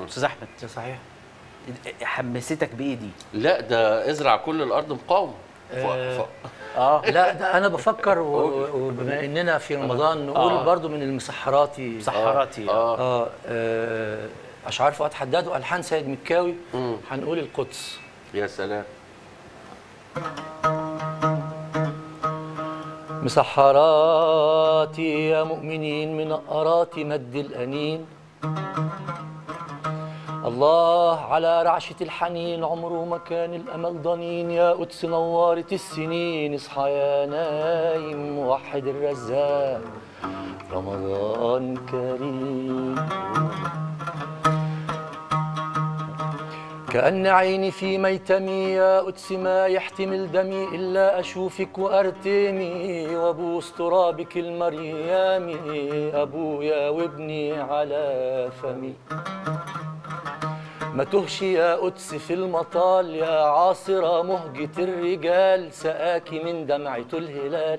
استاذ احمد ده صحيح حمستك بايه دي لا ده ازرع كل الارض مقاومه ف... آه. ف... اه لا ده انا بفكر و- و- وبما اننا في رمضان نقول آه. برضو من المسحراتي مسحراتي آه. اه اه آه، اشعار فؤاد حداد والحان سيد مكاوي مم. هنقول القدس يا سلام مسحراتي يا مؤمنين منقراتي مد الأنين الله على رعشة الحنين عمره ما كان الأمل ضنين يا قدس نورت السنين اصحى يا نايم وحد الرزاق رمضان كريم كأن عيني في ميتمي يا قدس ما يحتمل دمي إلا أشوفك وأرتمي وأبوس ترابك المريامي أبويا وابني على فمي ما تهش يا قدس في المطال يا عاصرة مهجة الرجال سقاكي من دمعة الهلال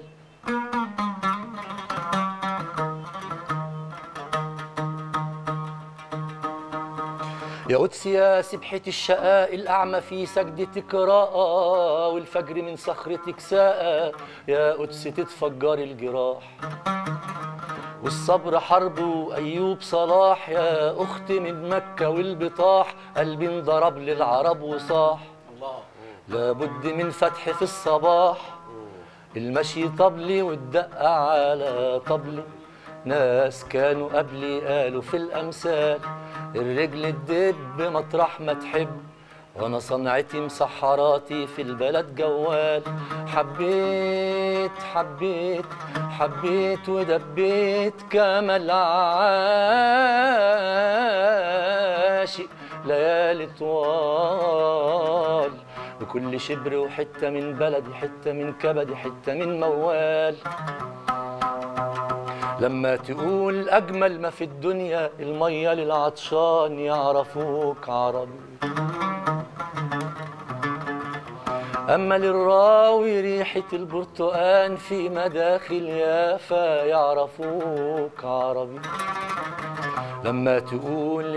يا قدس يا سبحة الشقاء الأعمى في سجدتك راء والفجر من صخرتك ساء يا قدس تتفجر الجراح والصبر حرب وأيوب صلاح يا أخت من مكة والبطاح قلبي انضرب للعرب وصاح الله لابد من فتح في الصباح المشي طبلي والدقة على طبلي ناس كانوا قبلي قالوا في الأمثال الرجل تدب مطرح ما تحب وانا صنعتي مسحراتي في البلد جوال حبيت حبيت حبيت ودبيت كما العاشق ليالي طوال بكل شبر وحتة من بلدي حتة من كبدي حتة من موال لما تقول أجمل ما في الدنيا المية للعطشان يعرفوك عربي أما للراوي ريحة البرتقان في مداخل يافا يعرفوك عربي لما تقول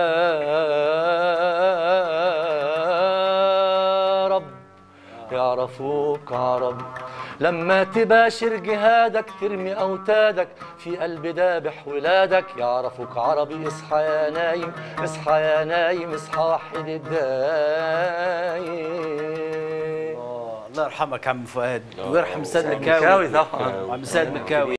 يا رب يعرفوك عربي لما تباشر جهادك ترمي أوتادك في قلب دابح ولادك يعرفوك عربي اصحى يا نايم اصحى يا نايم اصحى وحد الدايم آه، الله يرحمك عم فؤاد آه، ويرحم سيد سيد مكاوي مكاوي طبعاً. عم سيد مكاوي